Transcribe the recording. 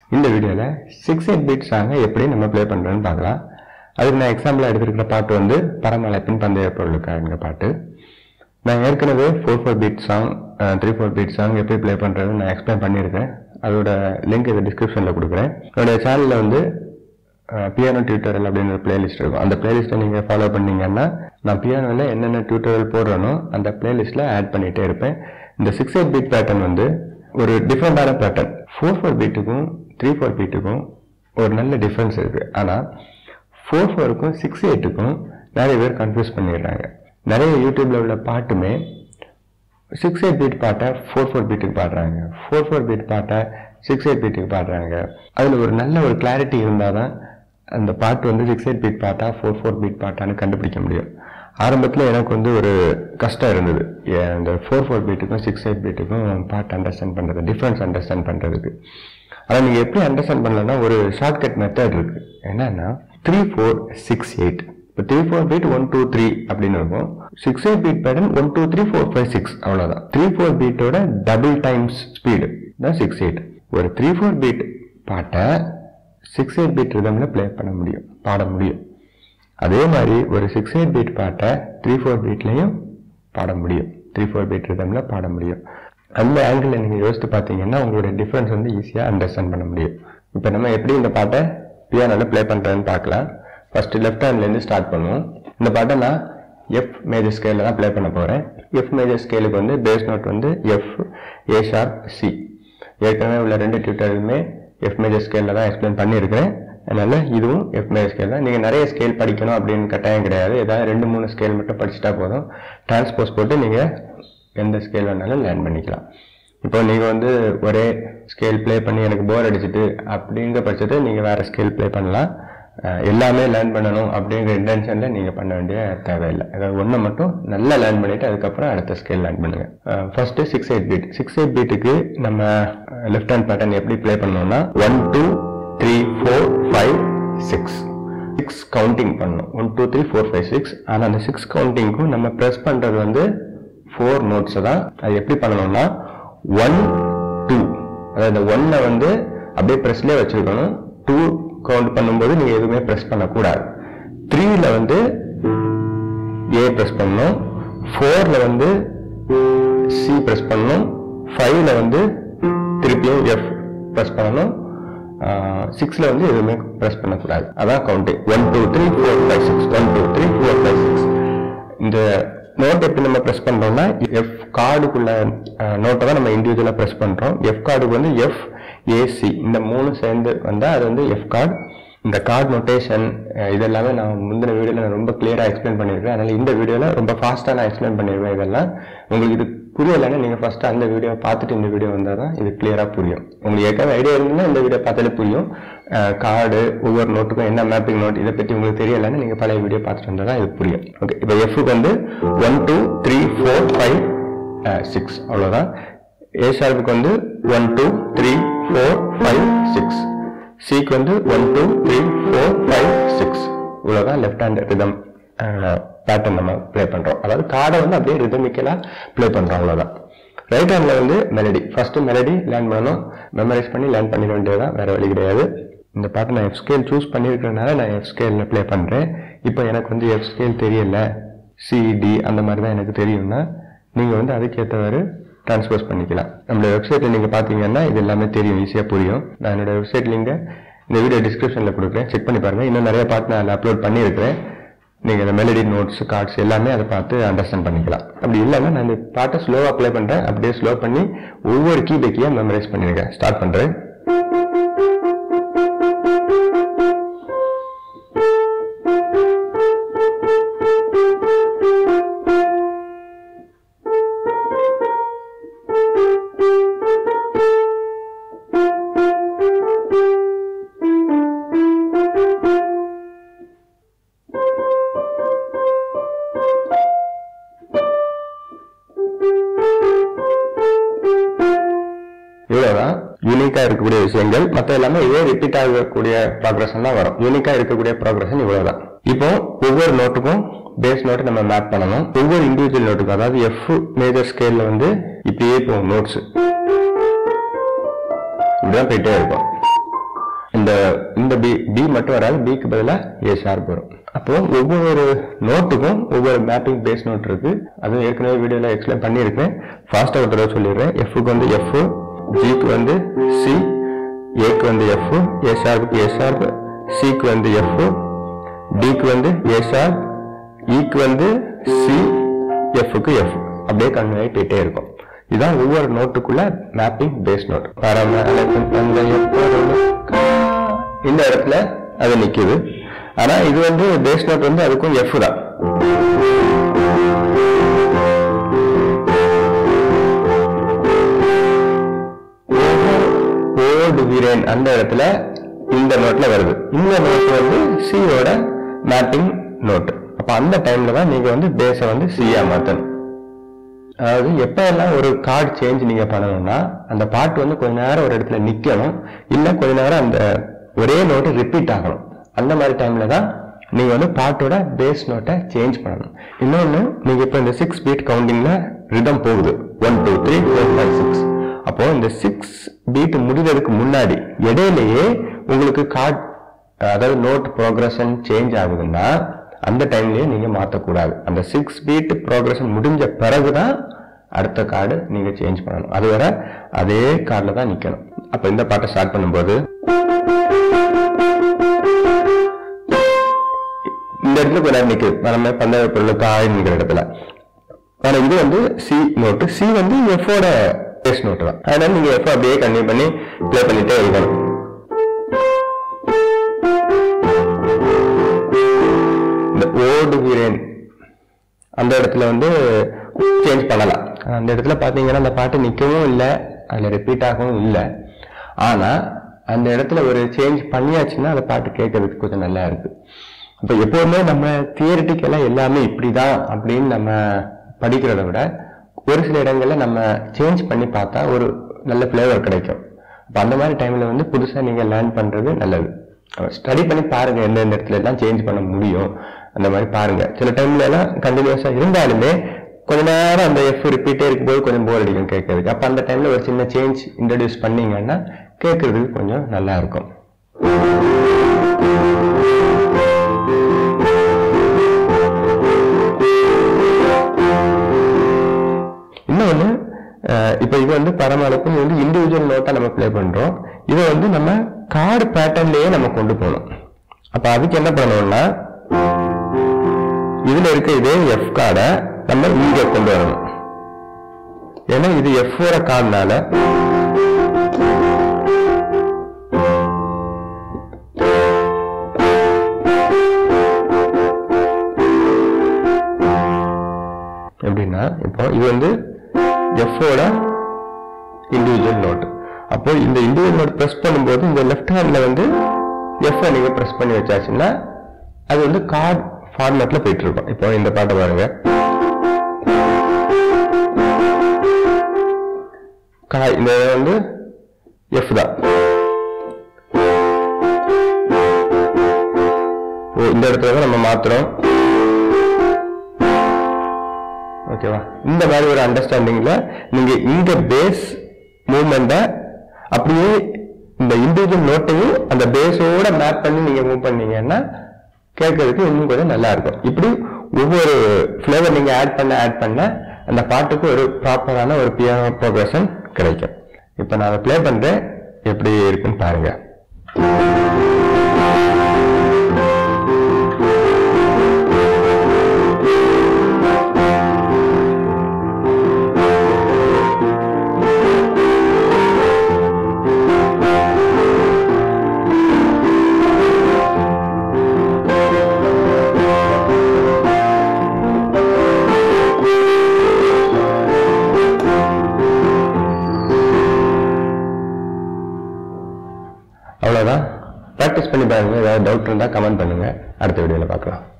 இந்த வீடியோவில் six eight beat சாங்கை எப்படி நம்ம ப்ளே பண்ணுறோன்னு பார்க்கலாம் அதுக்கு நான் எக்ஸாம்பிளாக எடுத்திருக்கிற பாட்டு வந்து பரமழைப்பின் பந்தய பொருளுக்காக பாட்டு நான் ஏற்கனவே four four beat song three four beat song எப்படி ப்ளே பண்ணுறதுன்னு நான் எக்ஸ்பிளைன் பண்ணியிருக்கேன் அதோட லிங்க் இது டிஸ்கிரிப்ஷனில் கொடுக்குறேன் என்னோட சேனலில் வந்து பியானோ டியூட்டோரியல் அப்படின்னு ஒரு பிளேலிஸ்ட் இருக்கும் அந்த பிளேலிஸ்ட்டை நீங்கள் ஃபாலோ பண்ணீங்கன்னா நான் பியானோவில் என்னென்ன டியூட்டோரியல் போடுறேனோ அந்த பிளேலிஸ்ட்டில் ஆட் பண்ணிகிட்டே இருப்பேன் இந்த சிக்ஸ் எயிட் பீட் பேட்டர்ன் வந்து ஒரு டிஃப்ரெண்டான பேட்டர்ன் ஃபோர் ஃபோர் பீட்டுக்கும் த்ரீ ஃபோர் பீட்டுக்கும் ஒரு நல்ல டிஃப்ரென்ஸ் இருக்குது ஆனால் ஃபோர் ஃபோருக்கும் சிக்ஸ் எயிட்டுக்கும் நிறைய பேர் கன்ஃபியூஸ் பண்ணிடுறாங்க நிறைய யூடியூப்ல உள்ள பாட்டுமே சிக்ஸ் எயிட் பீட் பாட்டை ஃபோர் ஃபோர் பீட்டுக்கு பாடுறாங்க ஃபோர் ஃபோர் பீட் பாட்டை சிக்ஸ் எயிட் பீட்டுக்கு பாடுறாங்க அதில் ஒரு நல்ல ஒரு கிளாரிட்டி இருந்தால் தான் அந்த பாட்டு வந்து சிக்ஸ் எயிட் பீட் பாட்டா ஃபோர் ஃபோர் பீட் பாட்டான்னு கண்டுபிடிக்க முடியும் ஆரம்பத்தில் எனக்கு வந்து ஒரு கஷ்டம் இருந்தது ஏன் அந்த ஃபோர் ஃபோர் பீட்டுக்கும் சிக்ஸ் எயிட் பீட்டுக்கும் பாட்டு அண்டர்ஸ்டாண்ட் பண்ணுறது டிஃப்ரென்ஸ் அண்டர்ஸ்டாண்ட் பண்ணுறதுக்கு ஆனால் நீங்கள் எப்படி அண்டர்ஸ்டாண்ட் பண்ணலன்னா ஒரு ஷார்ட்கட் மெத்தட் இருக்குது என்னன்னா த்ரீ ஃபோர் சிக்ஸ் எயிட் இப்போ three four beat one two three அப்படின்னு இருக்கும் six eight beat pattern one two three four five six அவ்வளோதான் த்ரீ ஃபோர் பீட்டோட டபுள் டைம்ஸ் ஸ்பீடு தான் சிக்ஸ் எயிட் ஒரு த்ரீ ஃபோர் பீட் பாட்டை சிக்ஸ் எயிட் பீட் ரிதமில் play பண்ண முடியும் பாட முடியும் அதே மாதிரி ஒரு சிக்ஸ் எயிட் பீட் பாட்டை த்ரீ ஃபோர் பீட்லையும் பாட முடியும் த்ரீ ஃபோர் பீட் ரிதமில் பாட முடியும் அந்த ஆங்கிளில் நீங்கள் யோசித்து பார்த்தீங்கன்னா உங்களுடைய டிஃப்ரென்ஸ் வந்து ஈஸியாக அண்டர்ஸ்டாண்ட் பண்ண முடியும் இப்போ நம்ம எப்படி இந்த பாட்டை பியானோவில் ப்ளே பண்ணுறதுன்னு பார்க்கலாம் ஃபஸ்ட்டு லெஃப்ட் ஹேண்ட்லேருந்து ஸ்டார்ட் பண்ணுவோம் இந்த பாட்டை நான் எஃப் மேஜர் ஸ்கேலில் தான் ப்ளே பண்ண போகிறேன் எஃப் மேஜர் ஸ்கேலுக்கு வந்து பேஸ் நோட் வந்து எஃப் ஏ ஷார்ப் சி ஏற்கனவே உள்ள ரெண்டு டியூட்டருமே எஃப் மேஜர் ஸ்கேலில் தான் எக்ஸ்பிளைன் பண்ணியிருக்கிறேன் அதனால இதுவும் எஃப் மேஜர் ஸ்கேல் தான் நீங்கள் நிறைய ஸ்கேல் படிக்கணும் அப்படின்னு கட்டாயம் கிடையாது ஏதாவது ரெண்டு மூணு ஸ்கேல் மட்டும் படிச்சுட்டா போதும் டிரான்ஸ்போஸ் போட்டு நீங்கள் எந்த ஸ்கேல் வேணாலும் லேர்ன் பண்ணிக்கலாம் இப்போ நீங்கள் வந்து ஒரே ஸ்கேல் ப்ளே பண்ணி எனக்கு போர் அடிச்சுட்டு அப்படிங்கிற பட்சத்தை நீங்கள் வேறு ஸ்கேல் ப்ளே பண்ணலாம் அஹ் எல்லாமே லேர்ன் பண்ணணும் அப்படிங்கிற இன்டென்ஷனில் நீங்கள் பண்ண வேண்டிய தேவையில்லை அதாவது ஒன்றை மட்டும் நல்லா லேர்ன் பண்ணிவிட்டு அதுக்கப்புறம் அடுத்த ஸ்கேல் லேர்ன் பண்ணுங்கள் first six eight beat six eight பீட்டுக்கு நம்ம லெஃப்ட் ஹேண்ட் பேட்டர்ன் எப்படி ப்ளே பண்ணோம்னா one two three four five six six counting பண்ணணும் one two three four five six ஆனால் அந்த சிக்ஸ் கவுண்டிங்க்கும் நம்ம ப்ரெஸ் பண்ணுறது வந்து ஃபோர் நோட்ஸை தான் அது எப்படி பண்ணணும்னா ஒன் டூ அதாவது இந்த ஒன்னை வந்து அப்படியே ப்ரெஸ்லேயே வச்சுருக்கணும் டூ கவுண்ட் பண்ணும்போது நீங்கள் எதுவுமே ப்ரெஸ் பண்ணக்கூடாது த்ரீல வந்து ஏ ப்ரெஸ் பண்ணணும் ஃபோரில் வந்து சி ப்ரெஸ் பண்ணணும் ஃபைவ்ல வந்து திருப்பியும் எஃப் ப்ரெஸ் பண்ணணும் சிக்ஸில் வந்து எதுவுமே ப்ரெஸ் பண்ணக்கூடாது அதான் count one two three four five six one two three four five six இந்த நோட் எப்படி நம்ம ப்ரெஸ் பண்ணுறோம்னா எஃப் கார்டுக்குள்ள நோட்டை தான் நம்ம இண்டிவிஜுவலாக ப்ரெஸ் பண்ணுறோம் எஃப் கார்டுக்கு வந்து எஃப் ஏசி இந்த மூணு சேர்ந்து வந்தால் அது வந்து எஃப் கார்டு இந்த கார்டு நொட்டேஷன் இதெல்லாமே நான் முந்தின வீடியோவில் நான் ரொம்ப கிளியராக எக்ஸ்பிளைன் பண்ணியிருக்கேன் அதனால் இந்த வீடியோவில் ரொம்ப ஃபாஸ்ட்டாக நான் எக்ஸ்பிளைன் பண்ணியிருக்கேன் இதெல்லாம் உங்களுக்கு இது புரியலைன்னா நீங்கள் ஃபஸ்ட்டு அந்த வீடியோ பார்த்துட்டு இந்த வீடியோ வந்தால் தான் இது கிளியராக புரியும் உங்களுக்கு ஏற்கனவே ஐடியா இருந்ததுன்னா இந்த வீடியோ பார்த்தாலே புரியும் கார்டு ஒவ்வொரு நோட்டுக்கும் என்ன மேப்பிங் நோட் இதை பற்றி உங்களுக்கு தெரியலைன்னா நீங்கள் பழைய வீடியோ பார்த்துட்டு வந்தால் தான் இது புரியும் ஓகே இப்போ எஃப்க்கு வந்து one two three four five six அவ்வளோதான் ஏ ஷார்ப்புக்கு வந்து one two three four five six சிக்கு வந்து one two three four five six இவ்வளோதான் லெஃப்ட் ஹேண்ட் ரிதம் பேட்டர்ன் நம்ம ப்ளே பண்ணுறோம் அதாவது கார்டை வந்து அப்படியே ரிதமிக்கலாக ப்ளே பண்ணுறோம் அவ்வளோதான் ரைட் ஹேண்டில் வந்து மெலடி ஃபஸ்ட்டு மெலடி லேர்ன் பண்ணணும் மெமரைஸ் பண்ணி லேர்ன் பண்ணிட வேண்டியதான் வேறு வழி கிடையாது இந்த பாட்டை நான் எஃப் ஸ்கேல் சூஸ் பண்ணியிருக்கிறதுனால நான் எஃப் ஸ்கேலில் ப்ளே பண்ணுறேன் இப்போ எனக்கு வந்து எஃப் ஸ்கேல் தெரியல சிடி அந்த மாதிரி தான் எனக்கு தெரியும்னா நீங்கள் வந்து அதுக்கேற்றவாறு டிரான்ஸ்போஸ் பண்ணிக்கலாம் நம்மளோட வெப்சைட்டில் நீங்கள் பார்த்தீங்கன்னா இது எல்லாமே தெரியும் ஈஸியாக புரியும் நான் என்னோட வெப்சைட் லிங்கை இந்த வீடியோ டிஸ்கிரிப்ஷனில் கொடுக்குறேன் செக் பண்ணி பாருங்கள் இன்னும் நிறைய பாட்டு நான் அதில் அப்லோட் பண்ணியிருக்கிறேன் நீங்கள் இந்த மெலடி நோட்ஸ் கார்ட்ஸ் எல்லாமே அதை பார்த்து அண்டர்ஸ்டாண்ட் பண்ணிக்கலாம் அப்படி இல்லைன்னா நான் இந்த பாட்டை ஸ்லோவாக ப்ளே பண்ணுறேன் அப்படியே ஸ்லோ பண்ணி ஒவ்வொரு கீ பைக்கியாக மெமரைஸ் பண்ணியிருக்கேன் ஸ்டார்ட் பண்ணுறேன் இவ்வளவுதான் யூனிக்கா இருக்கக்கூடிய விஷயங்கள் மற்ற எல்லாமே இதே ரிப்பீட் ஆகக்கூடிய ப்ராக்ரஷன் தான் வரும் யூனிக்கா இருக்கக்கூடிய ப்ராக்ரஷன் இவ்வளவுதான் இப்போ ஒவ்வொரு நோட்டுக்கும் பேஸ் நோட்டை நம்ம மேப் பண்ணணும் ஒவ்வொரு இண்டிவிஜுவல் நோட்டுக்கும் அதாவது எஃப் மேஜர் ஸ்கேல்ல வந்து இப்படியே போகும் நோட்ஸ் இப்படிதான் போயிட்டே இருக்கும் அந்த இந்த பி பி மட்டும் வராது பிக்கு பதிலாக ஏ ஷார்ப் வரும் அப்போ ஒவ்வொரு நோட்டுக்கும் ஒவ்வொரு மேப்பிங் பேஸ் நோட் இருக்கு அதுவும் ஏற்கனவே வீடியோல எக்ஸ்பிளைன் பண்ணியிருக்கேன் ஃபாஸ்ட்டாக ஒரு தடவை சொல்லிடுறேன் எஃப்க்கு வந்து எஃப் ஜிக்கு வந்து சி ஏக்கு வந்து எஃப் ஏ ஷார்ப்புக்கு ஏ ஷார்ப் சிக்கு வந்து எஃப் டிக்கு வந்து ஏ ஷார்ப் இக்கு வந்து சி எஃப்க்கு எஃப் அப்படியே கன்வே ஆகிட்டே இருக்கும் இதுதான் ஒவ்வொரு நோட்டுக்குள்ள மேப்பிங் பேஸ் நோட் பரமழைக்கும் தந்தைய பொருளுக்கா. இந்த இடத்துல அது நிக்குது ஆனா இது வந்து பேஸ் நோட் வந்து அதுக்கும் எஃப் தான் ஓடு வீரன் அந்த இடத்துல இந்த நோட்ல வருது இந்த நோட் வந்து சியோட மேப்பிங் நோட் அப்ப அந்த டைம்ல தான் நீங்க வந்து பேஸை வந்து சியா மாத்தணும் அதாவது எப்ப எல்லாம் ஒரு கார்டு சேஞ்ச் நீங்க பண்ணணும்னா அந்த பாட்டு வந்து கொஞ்ச நேரம் ஒரு இடத்துல நிக்கணும் இல்ல கொஞ்ச நேரம் அந்த ஒரே நோட்டு ரிப்பீட் ஆகணும் அந்த மாதிரி டைம்ல தான் நீங்க வந்து பாட்டோட பேஸ் நோட்டை சேஞ்ச் பண்ணணும் இன்னொன்னு நீங்க இப்ப இந்த சிக்ஸ் பீட் கவுண்டிங்ல ரிதம் போகுது one two three four five six அப்போ இந்த சிக்ஸ் பீட் முடிகிறதுக்கு முன்னாடி இடையிலேயே உங்களுக்கு கார்டு அதாவது நோட் ப்ரோக்ரஷன் சேஞ்ச் ஆகுதுன்னா அந்த டைம்லயே நீங்க மாத்தக்கூடாது அந்த சிக்ஸ் பீட் ப்ரோக்ரஷன் முடிஞ்ச பிறகுதான் அடுத்த கார்டு நீங்க சேஞ்ச் பண்ணணும் அது வரை அதே கார்டுல தான் நிக்கணும் அப்ப இந்த பாட்டை ஸ்டார்ட் பண்ணும்போது இந்த இடத்துல கொஞ்ச நேரம் நிக்குது நம்ம பந்தய பொருளுக்கு ஆயின்ங்கிற இடத்துல ஆனா இது வந்து சி நோட்டு சி வந்து எஃபோட பேஸ் நோட்டு தான் அதனால நீங்க எஃப் அப்படியே கன்டினியூ பண்ணி ப்ளே பண்ணிட்டே இருக்கணும் இந்த ஓடு வீரன் அந்த இடத்துல வந்து சேஞ்ச் பண்ணலாம் அந்த இடத்துல பாத்தீங்கன்னா அந்த பாட்டு நிக்கவும் இல்லை அதுல ரிப்பீட் ஆகவும் இல்லை ஆனா அந்த இடத்துல ஒரு சேஞ்ச் பண்ணியாச்சுன்னா அந்த பாட்டு கேட்கறதுக்கு கொஞ்சம் நல்லா இருக்கு இப்ப எப்பவுமே நம்ம தியரிட்டிக்கலா எல்லாமே இப்படிதான் அப்படின்னு நம்ம படிக்கிறத விட ஒரு சில இடங்கள்ல நம்ம சேஞ்ச் பண்ணி பார்த்தா ஒரு நல்ல ஃபிளேவர் கிடைக்கும் அப்ப அந்த மாதிரி டைம்ல வந்து புதுசா நீங்க லேர்ன் பண்றது நல்லது ஸ்டடி பண்ணி பாருங்க எந்தெந்த இடத்துல எல்லாம் சேஞ்ச் பண்ண முடியும் அந்த மாதிரி பாருங்க சில டைம்ல எல்லாம் கண்டினியூஸா இருந்தாலுமே கொஞ்ச நேரம் அந்த எஃப் ரிப்பீட்டே இருக்கும்போது கொஞ்சம் போர் அடிக்கும் கேட்கறதுக்கு அப்ப அந்த டைம்ல ஒரு சின்ன சேஞ்ச் இன்ட்ரடியூஸ் பண்ணீங்கன்னா கேட்கறதுக்கு கொஞ்சம் நல்லா இருக்கும் இன்னொன்னு அஹ், இப்ப இது வந்து பரமளவுக்கு இது வந்து இண்டிவிஜுவல் நோட்டா நம்ம ப்ளே பண்றோம் இதை வந்து நம்ம கார்டு பேட்டர்ன்லயே நம்ம கொண்டு போகணும் அப்ப அதுக்கு என்ன பண்ணணும்னா இதுல இருக்க இதே எஃப் கார்டை நம்ம இங்க கொண்டு வரணும் ஏன்னா இது எஃப் ஓட கார்டுனால எப்படின்னா இப்போ இது வந்து எஃப்ஓட இண்டிவிஜுவல் நோட் அப்போ இந்த இண்டிவிஜுவல் நோட் ப்ரெஸ் பண்ணும்போது இந்த லெஃப்ட் ஹேண்ட்ல வந்து எஃப் நீங்க ப்ரெஸ் பண்ணி வச்சாச்சுன்னா அது வந்து கார்ட் ஃபார்மேட்ல போயிட்டு இருக்கும் இப்போ இந்த பாட்டை பாருங்க கா- இந்த வந்து எஃப் தான் ஓ இந்த இடத்துல தான் நம்ம மாத்துறோம் ஓகேவா இந்த மாதிரி ஒரு அண்டர்ஸ்டாண்டிங்ல நீங்க இந்த பேஸ் மூவ்மெண்ட்டை அப்படியே இந்த இண்டிவிஜுவல் நோட்டையும் அந்த பேஸோட மேப் பண்ணி நீங்க மூவ் பண்ணீங்கன்னா கேட்கறதுக்கு இன்னும் கொஞ்சம் நல்லா இருக்கும் இப்படி ஒவ்வொரு ஃப்ளேவர் நீங்க ஆட் பண்ண ஆட் பண்ண அந்த பாட்டுக்கு ஒரு ப்ராப்பரான ஒரு பியானோ ப்ரோக்ரஷன் கிடைக்கும் இப்போ நான் அதை ப்ளே பண்றேன் எப்படி இருக்குன்னு பாருங்க அவ்வளவுதான் ப்ராக்டிஸ் பண்ணி பாருங்க ஏதாவது டவுட் இருந்தால் கமெண்ட் பண்ணுங்க அடுத்த வீடியோவில் பார்க்கலாம்